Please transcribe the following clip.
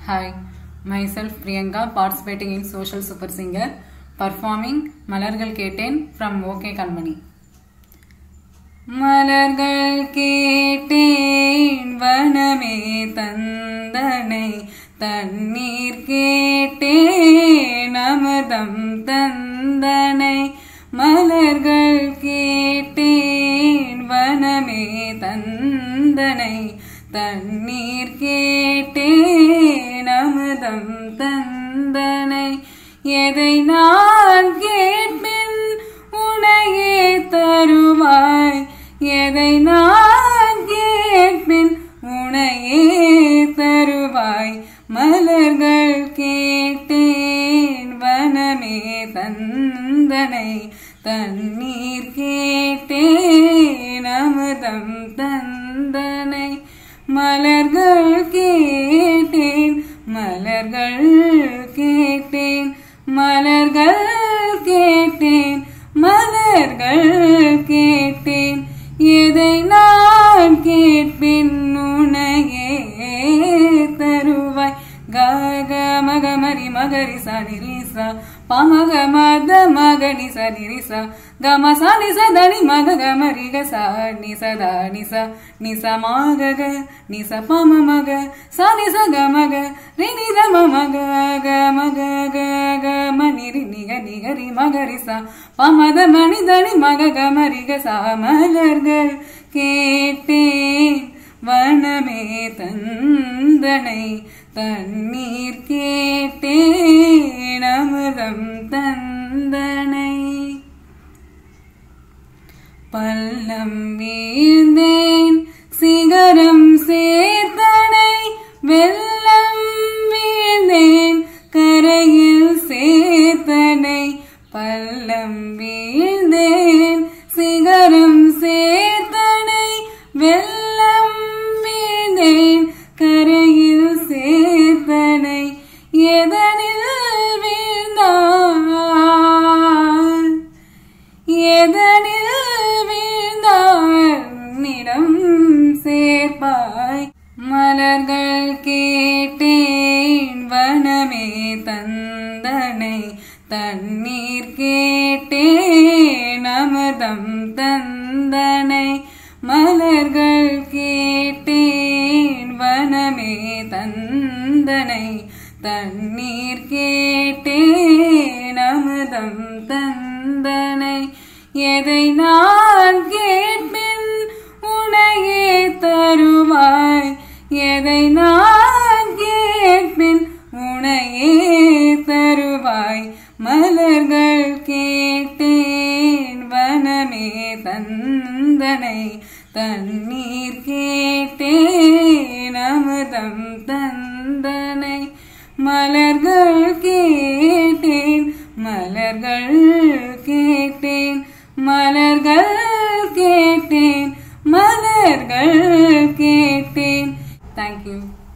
Hi, myself Priyanka participating in Social Super Singer performing மலர்கள் கேட்டேன் from OK கண்மணி மலர்கள் கேட்டேன் வனமே தந்தனை தண்ணீர் கேட்டேன் அமிர்தம் தந்தனை மலர்கள் கேட்டேன் வனமே தந்தனை தண்ணீர் கேட்டேன் அமுதம் தந்தனை எதை நான் கேட்பின் உனையே தருவாய் எதை நான் கேட்பின் உனையே தருவாய் மலர்கள் கேட்டேன் வனமே தந்தனை தண்ணீர் கேட்டேன் அமுதம் தந்தனை மலர்கள் கேட்டேன் மலர்கள் கேட்டேன் மலர்கள் கேட்டேன் மலர்கள் கேட்டேன் எதை நான் கேட்பின் உனையே தருவாய் கக மக மரி மகரி சனிரிசா பமக மத மகனி சனிரிசா கம சனி சதனி மக கமரி க ச நிச த நிச நிச மக க நிச பம மக சனி ச க மக ரி நி த ம மக க மக க க ம நி ரி நி க நி க ரி மக ரி ச பமத மணி தனி மக க மரி க ச மலர்கள் கேட்டேன் வனமே தந்தனை தண்ணீர் கேட்டேன் அமுதம் தந்தனை பள்ளம் வீழ்ந்தேன் சிகரம் சேர்த்தனை வெள்ளம் வீழ்ந்தேன் கரையில் சேர்த்தனை பள்ளம் வீழ்ந்தேன் சிகரம் சேர்த்தனை வெள்ளம் வீழ்ந்தேன் கரையில் சேர்த்தனை எதனில் வீழ்ந்தான் எதனில் வீழ்ந்தால் நிடம் சேர்ப்பாய் மலர்கள் கேட்டேன் வனமே தந்தனை தண்ணீர் கேட்டேன் அமிர்தம் தந்தனை மலர்கள் கேட்டேன் வனமே தந்தனை தண்ணீர் கேட்டேன் அமுதம் தந்தனை எதை நான் கேட்பின் உனையே தருவாய் எதை நான் கேட்பின் உனையே தருவாய் மலர்கள் கேட்டேன் வனமே தந்தனை தண்ணீர் கேட்டேன் அமுதம் தந்தனை மலர்கள் கேட்டேன் மலர்கள் கேட்டேன் மலர்கள் கேட்டேன் மலர்கள் கேட்டேன் தேங்க்யூ